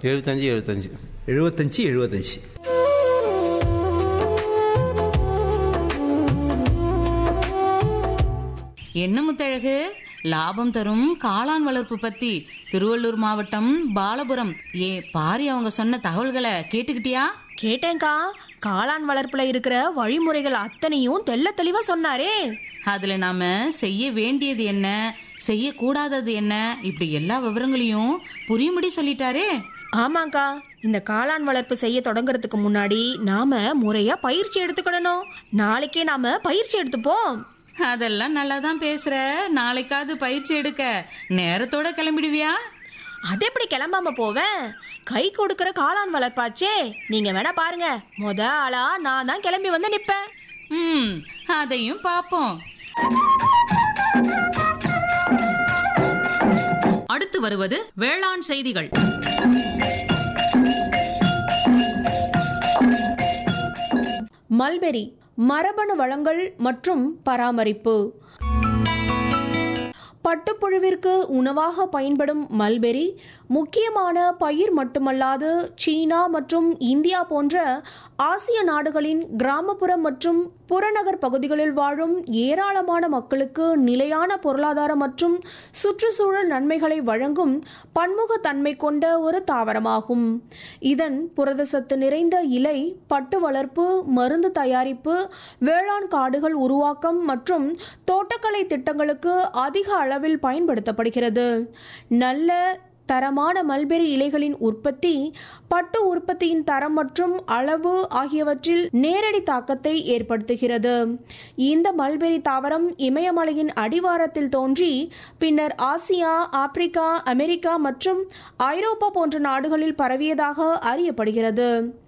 எழுபத்தஞ்சு எழுபத்தஞ்சு எழுபத்தஞ்சு எழுபத்தஞ்சு என்ன முத்தழகு லாபம் தரும் காளான் வளர்ப்பு பத்தி திருவள்ளூர் மாவட்டம் பாலபுரம் ஏ பாரி அவங்க சொன்ன தகவல்களை கேட்டுக்கிட்டியா கேட்டேன்க்கா காளான் வளர்ப்புல இருக்கிற வழிமுறைகள் அத்தனையும் தெள்ள தெளிவா சொன்னாரே அதுல நாம செய்ய வேண்டியது என்ன செய்யக்கூடாதது என்ன இப்படி எல்லா விவரங்களையும் புரியும்படி சொல்லிட்டாரே ஆமாக்கா இந்த காளான் வளர்ப்பு செய்ய தொடங்குறதுக்கு முன்னாடி நாம முறையா பயிற்சி எடுத்துக்கிடணும் நாளைக்கே நாம பயிற்சி எடுத்துப்போம் அதெல்லாம் நல்லா தான் பேசுற நாளைக்காவது பயிற்சி எடுக்க நேரத்தோட கிளம்பிடுவியா அது எப்படி கிளம்பாம போவேன் கை கொடுக்கிற காளான் வளர்ப்பாச்சே நீங்க வேணா பாருங்க முத ஆளா நான் தான் கிளம்பி வந்து நிப்பேன் ம் அதையும் பாப்போம் அடுத்து வருவது வேளாண் செய்திகள் மல்பெரி மரபணு வளங்கள் மற்றும் பராமரிப்பு பட்டுப்புழுவிற்கு உணவாக பயன்படும் மல்பெரி முக்கியமான பயிர் மட்டுமல்லாது சீனா மற்றும் இந்தியா போன்ற ஆசிய நாடுகளின் கிராமப்புற மற்றும் புறநகர் பகுதிகளில் வாழும் ஏராளமான மக்களுக்கு நிலையான பொருளாதார மற்றும் சுற்றுச்சூழல் நன்மைகளை வழங்கும் பன்முகத்தன்மை கொண்ட ஒரு தாவரமாகும் இதன் புரதசத்து நிறைந்த இலை பட்டு வளர்ப்பு மருந்து தயாரிப்பு வேளாண் காடுகள் உருவாக்கம் மற்றும் தோட்டக்கலை திட்டங்களுக்கு அதிக அளவில் பயன்படுத்தப்படுகிறது நல்ல தரமான மல்பெரி இலைகளின் உற்பத்தி பட்டு உற்பத்தியின் தரம் மற்றும் அளவு ஆகியவற்றில் நேரடி தாக்கத்தை ஏற்படுத்துகிறது இந்த மல்பெரி தாவரம் இமயமலையின் அடிவாரத்தில் தோன்றி பின்னர் ஆசியா ஆப்பிரிக்கா அமெரிக்கா மற்றும் ஐரோப்பா போன்ற நாடுகளில் பரவியதாக அறியப்படுகிறது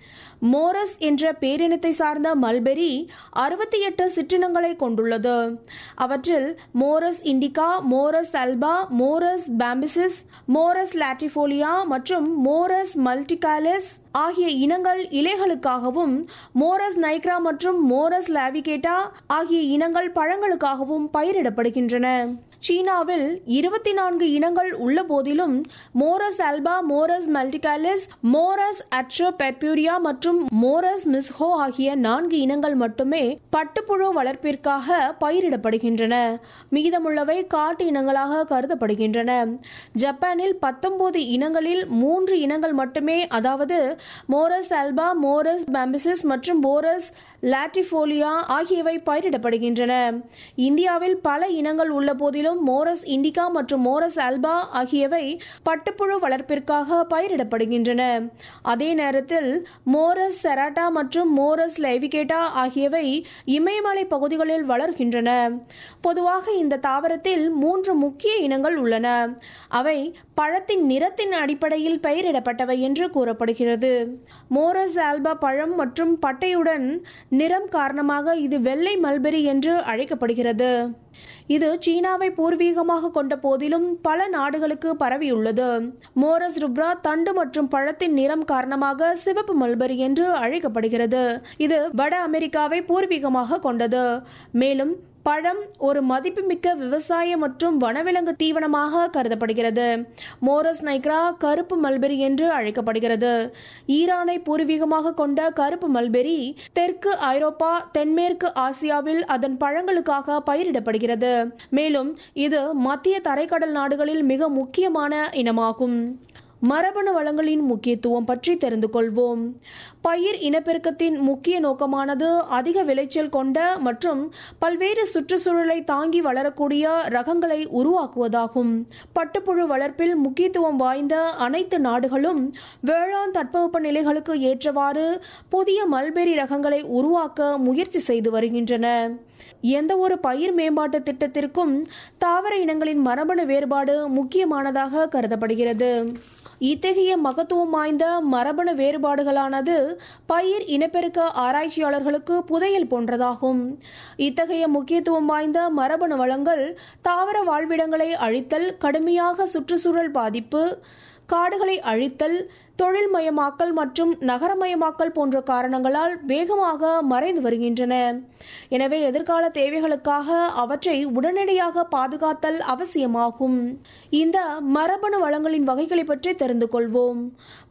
மோரஸ் என்ற பேரினத்தை சார்ந்த மல்பெரி அறுபத்தி எட்டு சிற்றினங்களை கொண்டுள்ளது அவற்றில் Morus indica Morus alba Morus bombycis Morus latifolia மற்றும் மோரஸ் மல்டிகாலஸ் ஆகிய இனங்கள் இலைகளுக்காகவும் மோரஸ் நைக்ரா மற்றும் மோரஸ் லாவிகேட்டா ஆகிய இனங்கள் பழங்களுக்காகவும் பயிரிடப்படுகின்றன சீனாவில் இருபத்தி நான்கு இனங்கள் உள்ள போதிலும் மோரஸ் அல்பா மோரஸ் மல்டிகாலிஸ் மோரஸ் அட்ரோபெர்பியூரியா மற்றும் மோரஸ் மிஸ்ஹோ ஆகிய நான்கு இனங்கள் மட்டுமே பட்டுப்புழு வளர்ப்பிற்காக பயிரிடப்படுகின்றன மீதமுள்ளவை காட்டு இனங்களாக கருதப்படுகின்றன ஜப்பானில் பத்தொன்பது இனங்களில் மூன்று இனங்கள் மட்டுமே அதாவது மோரஸ் அல்பா மோரஸ் பாம்பிசிஸ் மற்றும் மோரஸ் லாட்டிஃபோலியா ஆகியவை பயிரிடப்படுகின்றன இந்தியாவில் பல இனங்கள் உள்ள போதிலும் மோரஸ் இண்டிகா மற்றும் மோரஸ் அல்பா ஆகியவை பட்டுப்புழு வளர்ப்பிற்காக பயிரிடப்படுகின்றன அதே நேரத்தில் மோரஸ் செராட்டா மற்றும் மோரஸ் லைவிகேட்டா ஆகியவை இமயமலை பகுதிகளில் வளர்கின்றன பொதுவாக இந்த தாவரத்தில் மூன்று முக்கிய இனங்கள் உள்ளன அவை பழத்தின் நிறத்தின் அடிப்படையில் பெயரிடப்பட்டவை என்று கூறப்படுகிறது மோரஸ் ஆல்பா பழம் மற்றும் பட்டையுடன் நிறம் காரணமாக இது வெள்ளை மல்பெரி என்று அழைக்கப்படுகிறது இது சீனாவை பூர்வீகமாக கொண்ட போதிலும் பல நாடுகளுக்கு பரவியுள்ளது மோரஸ் ருப்ரா தண்டு மற்றும் பழத்தின் நிறம் காரணமாக சிவப்பு மல்பெரி என்று அழைக்கப்படுகிறது இது வட அமெரிக்காவை பூர்வீகமாக கொண்டது மேலும் பழம் ஒரு மதிப்புமிக்க விவசாய மற்றும் வனவிலங்கு தீவனமாக கருதப்படுகிறது மோரஸ் நைக்ரா கருப்பு மல்பெரி என்று அழைக்கப்படுகிறது ஈரானை பூர்வீகமாக கொண்ட கருப்பு மல்பெரி தெற்கு ஐரோப்பா தென்மேற்கு ஆசியாவில் அதன் பழங்களுக்காக பயிரிடப்படுகிறது மேலும் இது மத்திய தரைக்கடல் நாடுகளில் மிக முக்கியமான இனமாகும் மரபணு வளங்களின் முக்கியத்துவம் பற்றி தெரிந்து கொள்வோம் பயிர் இனப்பெருக்கத்தின் முக்கிய நோக்கமானது அதிக விளைச்சல் கொண்ட மற்றும் பல்வேறு சுற்றுச்சூழலை தாங்கி வளரக்கூடிய ரகங்களை உருவாக்குவதாகும் பட்டுப்புழு வளர்ப்பில் முக்கியத்துவம் வாய்ந்த அனைத்து நாடுகளும் வேளாண் தட்பவெப்ப நிலைகளுக்கு ஏற்றவாறு புதிய மல்பெரி ரகங்களை உருவாக்க முயற்சி செய்து வருகின்றன எந்த ஒரு பயிர் மேம்பாட்டு திட்டத்திற்கும் தாவர இனங்களின் மரபணு வேறுபாடு முக்கியமானதாக கருதப்படுகிறது இத்தகைய மகத்துவம் வாய்ந்த மரபணு வேறுபாடுகளானது பயிர் இனப்பெருக்க ஆராய்ச்சியாளர்களுக்கு புதையல் போன்றதாகும் இத்தகைய முக்கியத்துவம் வாய்ந்த மரபணு வளங்கள் தாவர வாழ்விடங்களை அழித்தல் கடுமையாக சுற்றுச்சூழல் பாதிப்பு காடுகளை அழித்தல் தொழில்மயமாக்கல் மற்றும் நகரமயமாக்கல் போன்ற காரணங்களால் வேகமாக மறைந்து வருகின்றன எனவே எதிர்கால தேவைகளுக்காக அவற்றை உடனடியாக பாதுகாத்தல் அவசியமாகும் இந்த மரபணு வளங்களின் வகைகளை பற்றி தெரிந்து கொள்வோம்